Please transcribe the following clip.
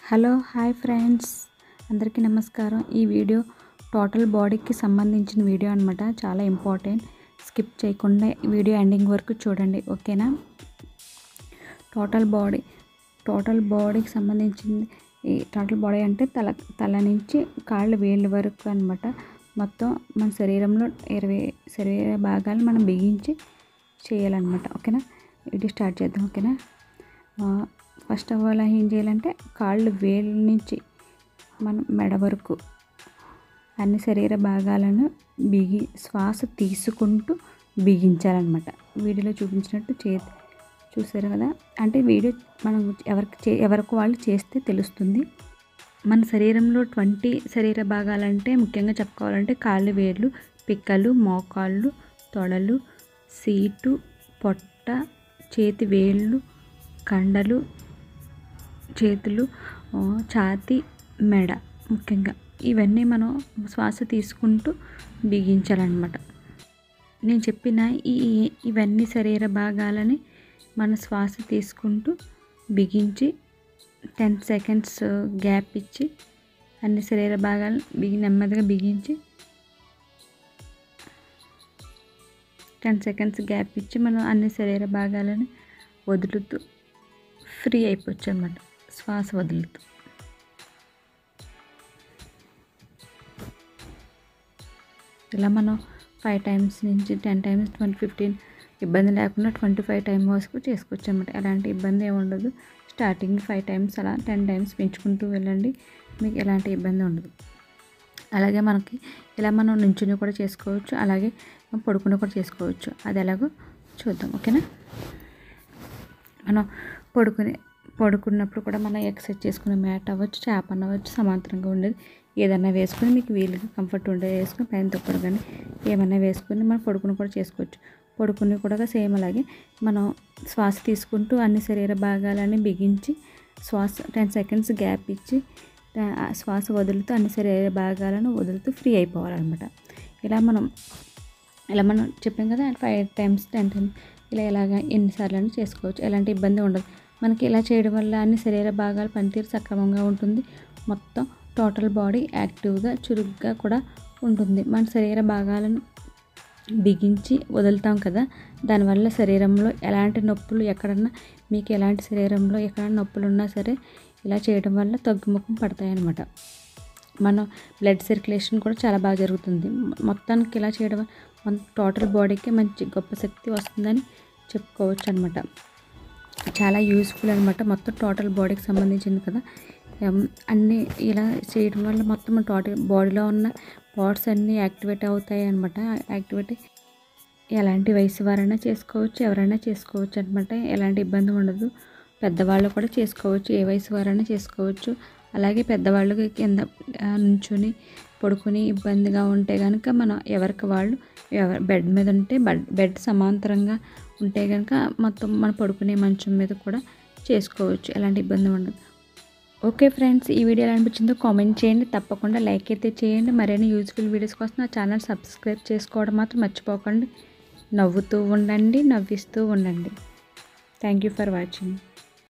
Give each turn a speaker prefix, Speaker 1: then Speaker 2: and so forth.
Speaker 1: hello hi friends అందరికీ నమస్కారం ఈ వీడియో టోటల్ బాడీకి సంబంధించిన వీడియో అనమాట చాలా ఇంపార్టెంట్ స్కిప్ చేయకుండా ఈ వీడియో ఎండింగ్ వరకు చూడండి ఓకేనా టోటల్ బాడీ టోటల్ బాడీకి సంబంధించింది ఈ టోటల్ బాడీ అంటే తల తల నుంచి కాళ్ళు వేళ్ళ వరకు అనమాట మొత్తం మన శరీరంలో ఇరవై శరీర భాగాలు మనం బిగించి చేయాలన్నమాట ఓకేనా ఇది స్టార్ట్ చేద్దాం ఓకేనా ఫస్ట్ ఆఫ్ ఆల్ ఏం చేయాలంటే కాళ్ళు వేళ్ళ నుంచి మనం మెడ వరకు అన్ని శరీర భాగాలను బిగి శ్వాస తీసుకుంటూ బిగించాలన్నమాట వీడియోలో చూపించినట్టు చే చూసారు కదా అంటే వీడియో మనం ఎవరికి చే ఎవరికి వాళ్ళు చేస్తే తెలుస్తుంది మన శరీరంలో ట్వంటీ శరీర భాగాలంటే ముఖ్యంగా చెప్పుకోవాలంటే కాళ్ళు వేళ్ళు పిక్కలు మోకాళ్ళు తొడలు సీటు పొట్ట చేతి వేళ్ళు కండలు చేతులు ఆ, ఛాతీ మెడ ముఖ్యంగా ఇవన్నీ మనం శ్వాస తీసుకుంటూ బిగించాలన్నమాట నేను చెప్పిన ఈ ఇవన్నీ శరీర భాగాలని మన శ్వాస తీసుకుంటూ బిగించి టెన్ సెకండ్స్ గ్యాప్ ఇచ్చి అన్ని శరీర భాగాలు బిగి నెమ్మదిగా బిగించి టెన్ సెకండ్స్ గ్యాప్ ఇచ్చి మనం అన్ని శరీర భాగాలను వదులుతూ ఫ్రీ అయిపోవచ్చు అన్నమాట శ్వాస వదులుతూ ఇలా మనం ఫైవ్ టైమ్స్ నుంచి టెన్ టైమ్స్ ట్వంటీ ఫిఫ్టీన్ ఇబ్బంది లేకుండా ట్వంటీ ఫైవ్ టైం వరకు చేసుకోవచ్చు అనమాట ఎలాంటి ఇబ్బంది ఏమి ఉండదు స్టార్టింగ్ ఫైవ్ టైమ్స్ అలా టెన్ టైమ్స్ పెంచుకుంటూ వెళ్ళండి మీకు ఎలాంటి ఇబ్బంది ఉండదు అలాగే మనకి ఇలా మనం నుంచుని కూడా చేసుకోవచ్చు అలాగే పడుకుని కూడా చేసుకోవచ్చు అది ఎలాగో చూద్దాం ఓకేనా మనం పడుకునే పడుకున్నప్పుడు కూడా మనం ఎక్సర్సైజ్ చేసుకునే మ్యాట్ అవ్వచ్చు చేప అవ్వచ్చు సమాంతరంగా ఉండేది ఏదైనా వేసుకుని మీకు వీలుగా కంఫర్ట్ ఉండేది వేసుకుని పైన తొక్కడు కానీ ఏమైనా వేసుకుని మనం పడుకుని కూడా చేసుకోవచ్చు పడుకుని కూడా సేమ్ అలాగే మనం శ్వాస తీసుకుంటూ అన్ని శరీర భాగాలని బిగించి శ్వాస టెన్ సెకండ్స్ గ్యాప్ ఇచ్చి ఆ శ్వాస వదులుతూ అన్ని శరీర భాగాలను వదులుతూ ఫ్రీ అయిపోవాలన్నమాట ఇలా మనం ఇలా మనం చెప్పాం కదా ఫైవ్ టైమ్స్ టెన్ టైమ్స్ ఇలా ఎలాగ ఎన్నిసార్లు చేసుకోవచ్చు ఎలాంటి ఇబ్బంది ఉండదు మనకి ఇలా చేయడం వల్ల అన్ని శరీర భాగాలు పనితీరు సక్రమంగా ఉంటుంది మొత్తం టోటల్ బాడీ యాక్టివ్గా చురుగ్గా కూడా ఉంటుంది మన శరీర భాగాలను బిగించి వదులుతాం కదా దానివల్ల శరీరంలో ఎలాంటి నొప్పులు ఎక్కడన్నా మీకు ఎలాంటి శరీరంలో ఎక్కడన్నా నొప్పులు ఉన్నా సరే ఇలా చేయడం వల్ల తగ్గుముఖం పడతాయి అన్నమాట మన బ్లడ్ సర్క్యులేషన్ కూడా చాలా బాగా జరుగుతుంది మొత్తానికి ఇలా చేయడం వల్ల మన టోటల్ బాడీకి మంచి గొప్ప శక్తి వస్తుందని చెప్పుకోవచ్చు అనమాట చాలా యూస్ఫుల్ అనమాట మొత్తం టోటల్ బాడీకి సంబంధించింది కదా ఎం, అన్నీ ఇలా చేయడం వల్ల మొత్తం మన టోటల్ బాడీలో ఉన్న పార్ట్స్ అన్నీ యాక్టివేట్ అవుతాయి అనమాట యాక్టివేట్ ఎలాంటి వయసు వారైనా చేసుకోవచ్చు ఎవరైనా చేసుకోవచ్చు అనమాట ఎలాంటి ఇబ్బంది ఉండదు పెద్దవాళ్ళు కూడా చేసుకోవచ్చు ఏ వయసు వారైనా చేసుకోవచ్చు అలాగే పెద్దవాళ్ళకి కింద ఆ, నుంచుని పడుకుని ఇబ్బందిగా ఉంటే కనుక మనం ఎవరికి వాళ్ళు ఎవరి బెడ్ మీద ఉంటే బెడ్ బెడ్ సమాంతరంగా ఉంటే కనుక మొత్తం మనం పడుకునే మంచం మీద కూడా చేసుకోవచ్చు ఎలాంటి ఇబ్బంది ఉండదు ఓకే ఫ్రెండ్స్ ఈ వీడియో ఎలా అనిపించిందో కామెంట్ చేయండి తప్పకుండా లైక్ అయితే చేయండి మరిన్ని యూజ్ఫుల్ వీడియోస్ కోసం నా ఛానల్ సబ్స్క్రైబ్ చేసుకోవడం మాత్రం మర్చిపోకండి నవ్వుతూ ఉండండి నవ్విస్తూ ఉండండి థ్యాంక్ యూ ఫర్ వాచింగ్